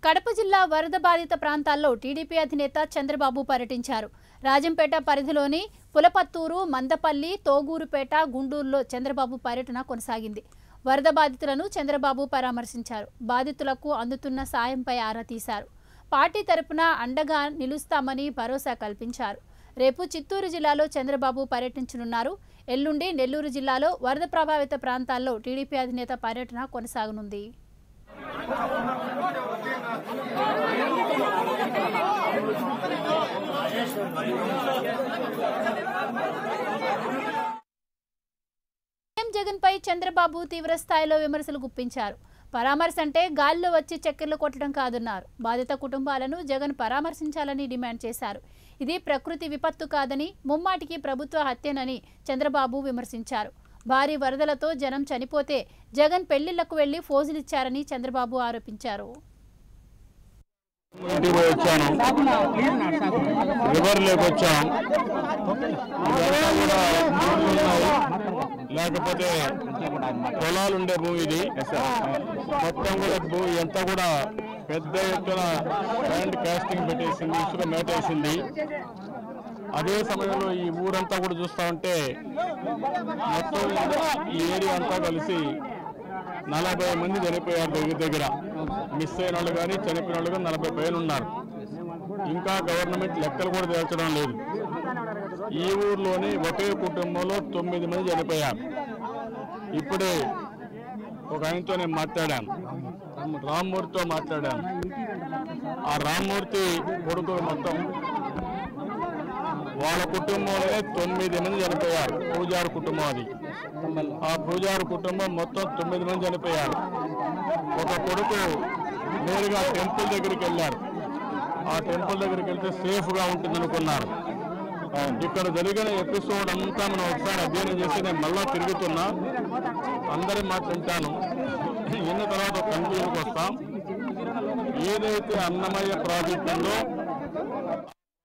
కడప జిల్లా వరద బాధిత ప్రాంతాల్లో టీడీపీ అధినేత చంద్రబాబు పర్యటించారు రాజంపేట పరిధిలోని పులపత్తూరు మందపల్లి తోగూరుపేట గుండూరులో చంద్రబాబు పర్యటన కొనసాగింది వరద బాధితులను చంద్రబాబు పరామర్శించారు బాధితులకు అందుతున్న సాయంపై ఆరా తీశారు పార్టీ తరపున అండగా నిలుస్తామని భరోసా కల్పించారు రేపు చిత్తూరు జిల్లాలో చంద్రబాబు పర్యటించనున్నారు ఎల్లుండి నెల్లూరు జిల్లాలో వరద ప్రభావిత ప్రాంతాల్లో టీడీపీ అధినేత పర్యటన కొనసాగనుంది సీఎం జగన్ పై చంద్రబాబు తీవ్ర స్థాయిలో విమర్శలు గుప్పించారు పరామర్శ అంటే గాలిలో వచ్చి చక్కెర్లు కొట్టడం కాదన్నారు బాధిత కుటుంబాలను జగన్ పరామర్శించాలని డిమాండ్ చేశారు ఇది ప్రకృతి విపత్తు కాదని ముమ్మాటికి ప్రభుత్వ హత్యనని చంద్రబాబు విమర్శించారు భారీ వరదలతో జనం చనిపోతే జగన్ పెళ్లిళ్లకు వెళ్లి ఫోజులిచ్చారని చంద్రబాబు ఆరోపించారు ఇంటికి పోయి వచ్చాను రివర్ లేక వచ్చాం ఇదంతా కూడా నీళ్లు ఉన్నాయి. లేకపోతే పొలాలు ఉండే భూమి ఇది మొత్తం కూడా భూమి అంతా కూడా పెద్ద ఎత్తున ల్యాండ్ కాస్టింగ్ పెట్టేసింది ఇసుక మేటేసింది అదే సమయంలో ఈ ఊరంతా కూడా చూస్తా ఉంటే మొత్తం ఈ ఏరియా అంతా కలిసి నలభై మంది చనిపోయారు దగ్గర దగ్గర మిస్ అయిన వాళ్ళు కానీ చనిపోయిన వాళ్ళు కానీ నలభై పైన ఉన్నారు ఇంకా గవర్నమెంట్ లెక్కలు కూడా తేల్చడం లేదు ఈ ఊర్లోని ఒకే కుటుంబంలో తొమ్మిది మంది చనిపోయారు ఇప్పుడే ఒక ఆయనతో నేను మాట్లాడాను రామ్మూర్తితో మాట్లాడాను ఆ రామ్మూర్తి కొడుకు మొత్తం వాళ్ళ కుటుంబంలోనే తొమ్మిది మంది చనిపోయారు పూజారి కుటుంబం అది ఆ పూజారి కుటుంబం మొత్తం తొమ్మిది మంది చనిపోయారు ఒక కొడుకు నేరుగా టెంపుల్ దగ్గరికి వెళ్ళారు ఆ టెంపుల్ దగ్గరికి వెళ్తే సేఫ్ గా ఉంటుంది అనుకున్నారు ఇక్కడ జరిగిన ఎపిసోడ్ అంతా మనం ఒకసారి అధ్యయనం చేసి నేను మళ్ళా తిరుగుతున్నా అందరి మాట వింటాను విన్న తర్వాత కన్క్లూజన్కి వస్తాం ఏదైతే అన్నమయ్య ప్రాజెక్ట్ ఉందో